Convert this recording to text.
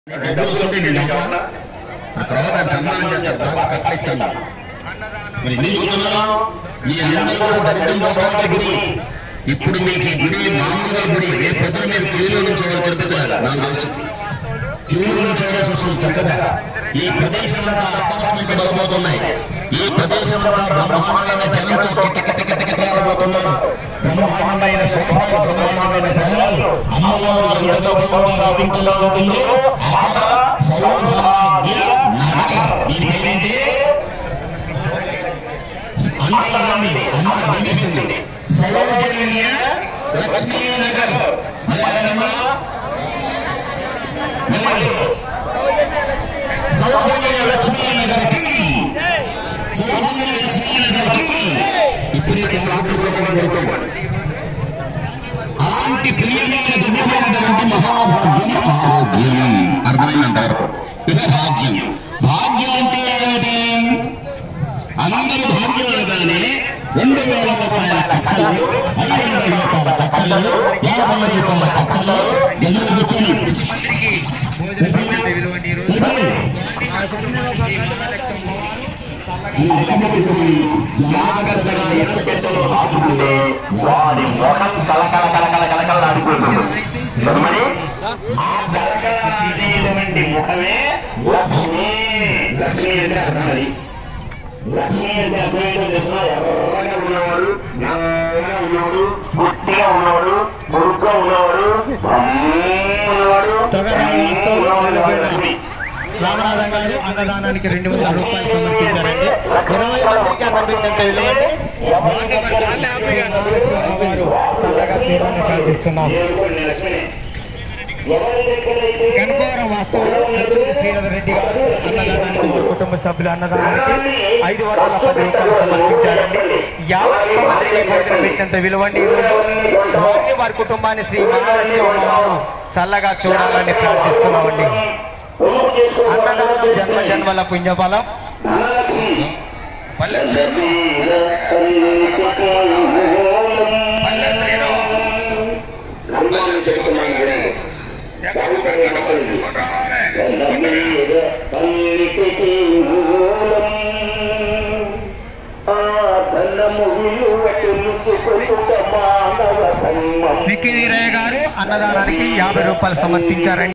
డబ్బులు వస్తుంటే నేను చెప్పాలా ఆ తర్వాత ఆయన సన్మానం చేస్తారు బాగా కట్టలిస్తాను మరి ఎందుకు చెప్తున్నాను మీ అందరూ కూడా దరిద్రం పోవడానికి గుడి ఇప్పుడు మీకు ఈ గుడి మామూలుగా గుడి రేపు పొద్దున మీరు క్యూలో నుంచి తిరుపతి నాకు తెలుసు క్యూలో నుంచి చేయాల్సి వస్తుంది చక్కగా ఈ ప్రదేశం అంతా అపార్ట్మెంట్ వెళ్ళబోతున్నాయి ఈ ప్రదేశం అంతా బ్రహ్మాండమైన జనంతో కిట కిట కిట కిట వెళ్ళబోతున్నాయి బ్రహ్మాండమైన శోభాలు బ్రహ్మాండమైన ఫలాలు అమ్మవారు ఎంతతో గొప్పగా ఇంట్లో ఉంటుందో అక్కడ సౌభాగ్య నగర్. దీని పేరేంటి అంటారండి అమ్మ వినిపిస్తుంది సౌజన్య లక్ష్మీనగర్ అలాగేనమ్మా మరి సౌజన్య లక్ష్మీనగర్కి సౌజన్య లక్ష్మీనగర్కి ఇప్పుడే ప్రారంభించడం జరుగుతుంది అలాంటి ప్రియమైన దివ్యమైనటువంటి మహాభాగ్యం ఆరోగ్యం అర్థమైనంత వరకు ఇది భాగ్యం భాగ్యం అంటే ఏమిటి అందరూ భాగ్యం అనగానే రెండు వేల రూపాయల కట్టలు ఐదు వందల రూపాయల కట్టలు యాభై రూపాయల కట్టలు ఎదురు కూర్చొని ఈ లెక్కపెట్టుకుని జాగ్రత్తగా ఎంత పెట్టలో ఆడుకుంటే వారి ముఖం కలకల కలకల కలకల ఆడిపోతుంది మరి ఆ కలకలాడేటువంటి ముఖమే లక్ష్మి లక్ష్మి అంటే అర్థం అది లక్ష్మి అంటే అర్థమేంటో తెలుసిన ఎర్రగా ఉన్నవాడు నల్లగా ఉన్నవాడు గుట్టిగా ఉన్నవాడు పొరుగ్గా ఉన్నవాడు ఉన్నవాడు ఉన్నవాడు లక్ష్మి రామనాథం గారు అన్నదానానికి రెండు వందల రూపాయలు సమర్పించారండి ఇరవై మందికి అన్నం పెట్టినంత విలువైంది చల్లగా తీరాన్ని ప్రార్థిస్తున్నాం గణపవరం వాస్తవంలో అర్జున శ్రీధర్ రెడ్డి గారు అన్నదానానికి వారి కుటుంబ సభ్యులు అన్నదానానికి ఐదు వందల పది రూపాయలు సమర్పించారండి యాభై ఒక్క మందికి భోజనం పెట్టినంత విలువండి ఈరోజు వారిని వారి కుటుంబాన్ని శ్రీ మహాలక్ష్మి అమ్మవారు చల్లగా చూడాలని ప్రార్థిస్తున్నామండి అన్నదానం జన్మ జన్మల పుణ్యఫలం విక్కి వీరయ్య గారు అన్నదానానికి యాభై రూపాయలు సమర్పించారండి